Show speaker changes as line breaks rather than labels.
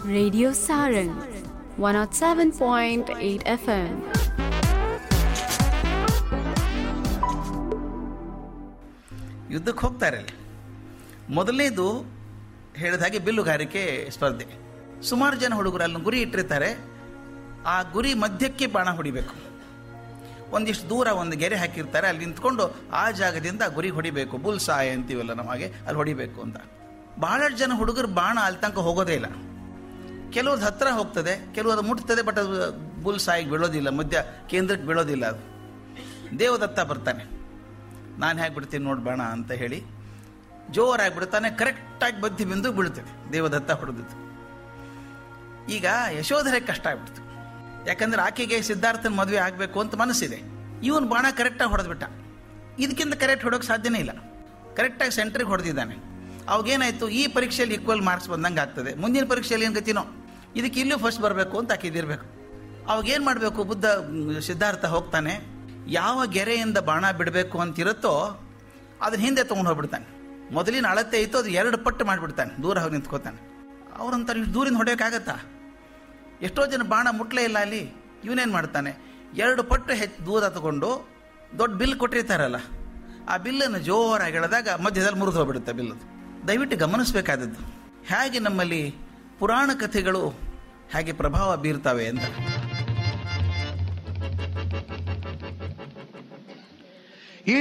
Radio Saran 107.8 FM.
ಯುದ್ಧಕ್ಕೆ ಹೋಗ್ತಾರೆ ಅಲ್ಲಿ ಮೊದಲನೇದು ಹೇಳಿದ ಹಾಗೆ ಬಿಲ್ಲುಗಾರಿಕೆ ಸ್ಪರ್ಧೆ ಸುಮಾರು ಜನ ಹುಡುಗರು ಅಲ್ಲಿ ಗುರಿ ಇಟ್ಟಿರ್ತಾರೆ ಆ ಗುರಿ ಮಧ್ಯಕ್ಕೆ ಬಾಣ ಹೊಡಿಬೇಕು ಒಂದಿಷ್ಟು ದೂರ ಒಂದು ಗೆರೆ ಹಾಕಿರ್ತಾರೆ ಅಲ್ಲಿ ನಿಂತ್ಕೊಂಡು ಆ ಜಾಗದಿಂದ ಗುರಿ ಹೊಡಿಬೇಕು ಬುಲ್ ಸಾಯ್ ಅಂತೀವಲ್ಲ ನಮಗೆ ಅಲ್ಲಿ ಹೊಡಿಬೇಕು ಅಂತ ಬಹಳಷ್ಟು ಜನ ಹುಡುಗರು ಬಾಣ ಅಲ್ಲಿ ತನಕ ಹೋಗೋದೇ ಇಲ್ಲ ಕೆಲವ್ರದ್ದು ಹತ್ರ ಹೋಗ್ತದೆ ಕೆಲವ್ರದ್ದು ಮುಟ್ತದೆ ಬಟ್ ಅದು ಬುಲ್ ಸಾಯಿಗೆ ಬೀಳೋದಿಲ್ಲ ಮಧ್ಯ ಕೇಂದ್ರಕ್ಕೆ ಬೀಳೋದಿಲ್ಲ ಅದು ದೇವದತ್ತ ಬರ್ತಾನೆ ನಾನು ಹೇಗೆ ಬಿಡ್ತೀನಿ ನೋಡಿ ಬಾಣ ಅಂತ ಹೇಳಿ ಜೋರಾಗಿ ಬಿಡ್ತಾನೆ ಕರೆಕ್ಟಾಗಿ ಬದ್ದಿ ಬಿಂದು ಬೀಳ್ತದೆ ದೇವದತ್ತ ಹೊಡೆದಿದ್ದು ಈಗ ಯಶೋಧರೆ ಕಷ್ಟ ಆಗ್ಬಿಡ್ತು ಯಾಕಂದ್ರೆ ಆಕೆಗೆ ಸಿದ್ಧಾರ್ಥನ ಮದುವೆ ಆಗಬೇಕು ಅಂತ ಮನಸ್ಸಿದೆ ಇವನು ಬಾಣ ಕರೆಕ್ಟಾಗಿ ಹೊಡೆದ್ಬಿಟ್ಟ ಇದಕ್ಕಿಂತ ಕರೆಕ್ಟ್ ಹೊಡೋಕೆ ಸಾಧ್ಯನೇ ಇಲ್ಲ ಕರೆಕ್ಟಾಗಿ ಸೆಂಟ್ರಿಗೆ ಹೊಡೆದಿದ್ದಾನೆ ಅವಾಗೇನಾಯಿತು ಈ ಪರೀಕ್ಷೆಯಲ್ಲಿ ಈಕ್ವಲ್ ಮಾರ್ಕ್ಸ್ ಬಂದಂಗೆ ಆಗ್ತದೆ ಮುಂದಿನ ಪರೀಕ್ಷೆಯಲ್ಲಿ ಏನು ಗತಿನೋ ಇದಕ್ಕೆ ಇಲ್ಲೂ ಫಸ್ಟ್ ಬರಬೇಕು ಅಂತ ಆಕೆ ಇದಿರಬೇಕು ಅವಾಗೇನು ಮಾಡಬೇಕು ಬುದ್ಧ ಮ್, ಸಿದ್ಧಾರ್ಥ ಹೋಗ್ತಾನೆ ಯಾವ ಗೆರೆಯಿಂದ ಬಾಣ ಬಿಡಬೇಕು ಅಂತಿರುತ್ತೋ ಅದನ್ನ ಹಿಂದೆ ತೊಗೊಂಡು ಹೋಗ್ಬಿಡ್ತಾನೆ ಮೊದಲಿನ ಅಳತೆ ಇತ್ತು ಅದು ಎರಡು ಪಟ್ಟು ಮಾಡಿಬಿಡ್ತಾನೆ ದೂರ ಹೋಗಿ ನಿಂತ್ಕೋತಾನೆ ಅವ್ರಂತಾರೆ ಇಷ್ಟು ದೂರಿಂದ ಹೊಡೆಯೋಕ್ಕಾಗತ್ತಾ ಎಷ್ಟೋ ಜನ ಬಾಣ ಮುಟ್ಲೇ ಇಲ್ಲ ಅಲ್ಲಿ ಇವನೇನು ಮಾಡ್ತಾನೆ ಎರಡು ಪಟ್ಟು ಹೆಚ್ಚು ದೂರ ತಗೊಂಡು ದೊಡ್ಡ ಬಿಲ್ ಕೊಟ್ಟಿರ್ತಾರಲ್ಲ ಆ ಬಿಲ್ಲನ್ನು ಜೋರಾಗಿ ಎಳೆದಾಗ ಮಧ್ಯದಲ್ಲಿ ಮುರಿದು ಹೋಗ್ಬಿಡುತ್ತೆ ಬಿಲ್ಲದು ದಯವಿಟ್ಟು ಗಮನಿಸಬೇಕಾದದ್ದು ಹೇಗೆ ನಮ್ಮಲ್ಲಿ ಪುರಾಣ ಕಥೆಗಳು ಹೇಗೆ ಪ್ರಭಾವ ಬೀರ್ತವೆ ಅಂತ